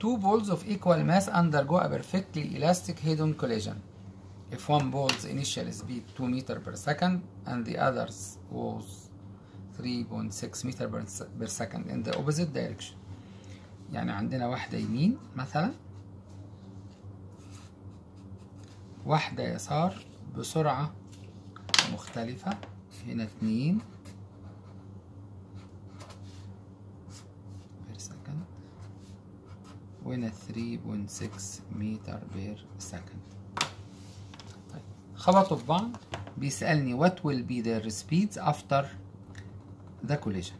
two balls of equal mass undergo a perfectly elastic head-on collision. If one ball's initial speed 2 meter per second and the others was 3.6 meter per s- per second in the opposite direction. يعني عندنا واحدة يمين مثلا واحدة يسار بسرعة مختلفة هنا اتنين per second وهنا 3.6 متر بير second طيب خبطوا في بعض بيسألني what will be their speeds after the collision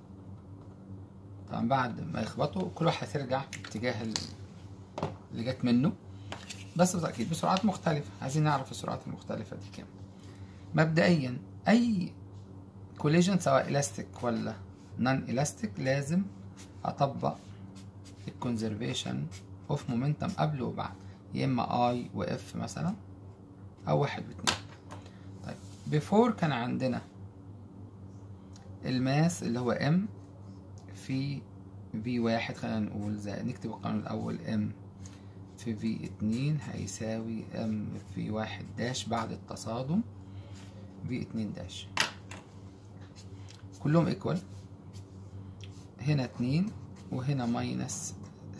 طبعا بعد ما يخبطوا كل واحد هترجع في اتجاه ال- اللي جت منه بس بالتأكيد بسرعات مختلفة عايزين نعرف السرعات المختلفة دي كام مبدئيا أي كوليجن سواء إلاستيك ولا نون إلاستيك لازم أطبق الكونزرفيشن اوف مومنتم قبل وبعد يا إما اي واف مثلا أو واحد واتنين طيب بيفور كان عندنا الماس اللي هو ام في في واحد خلينا نقول زي نكتب القانون الأول ام في في اتنين هيساوي ام في واحد داش بعد التصادم في اتنين داش كلهم ايكوال هنا اتنين وهنا ماينس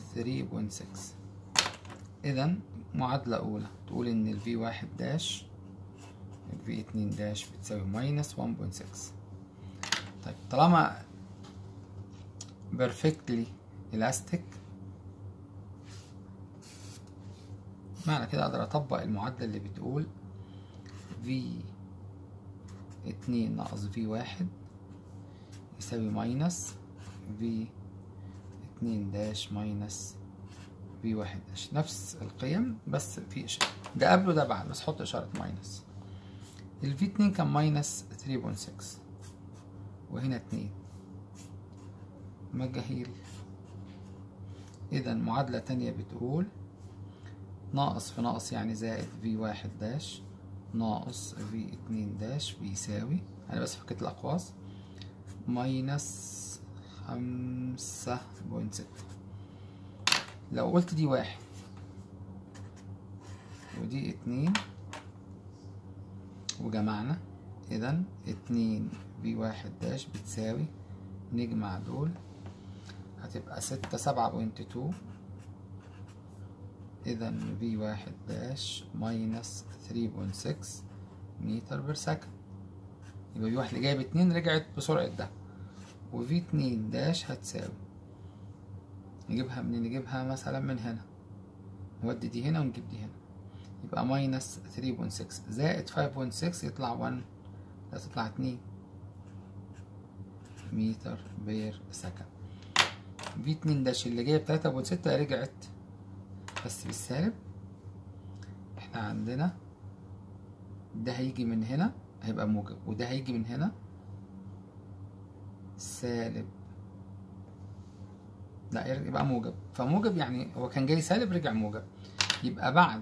3.6 اذا معادلة اولى تقول ان ال في واحد داش ال في اتنين داش بتساوي ماينس 1.6 طيب طالما perfectly elastic معنى كده اقدر اطبق المعادلة اللي بتقول في اتنين ناقص في واحد يساوي ماينس في اتنين داش ماينس في واحد داش نفس القيم بس في إشارة ده قبله ده بعد بس حط إشارة ماينس الفي اتنين كان ماينس 3.6 وهنا اتنين مجاهيل إذا معادلة تانية بتقول ناقص في ناقص يعني زائد في واحد داش ناقص في اتنين داش بيساوي أنا بس فكيت الأقواس ماينس خمسة بوينت ستة لو قلت دي واحد ودي اتنين وجمعنا إذا اتنين في واحد داش بتساوي نجمع دول هتبقى ستة سبعة بوينت تو إذا في واحد داش ماينس ثري بوينت سكس متر بير سكند يبقى في واحدة جايب اتنين رجعت بسرعة ده وفي اتنين داش هتساوي نجيبها منين نجيبها مثلا من هنا نودي دي هنا ونجيب دي هنا يبقى ماينس ثري بوينت سكس زائد فايف بوينت سكس يطلع ون لا تطلع اتنين متر بير سكند في اتنين داش اللي جايب تلاتة بوينت ستة رجعت بس بالسالب احنا عندنا ده هيجي من هنا هيبقى موجب وده هيجي من هنا سالب لا يبقى موجب فموجب يعني هو كان جاي سالب رجع موجب يبقى بعد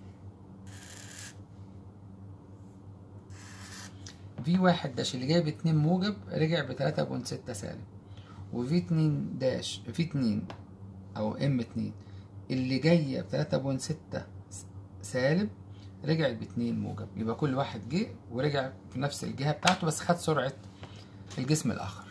في واحد داش اللي جايب اتنين موجب رجع بتلاتة بوينت ستة سالب وفي اتنين داش في اتنين او ام اتنين اللي جاية بتلاتة بوينت ستة سالب رجعت باتنين موجب يبقى كل واحد جه ورجع في نفس الجهة بتاعته بس خد سرعة الجسم الآخر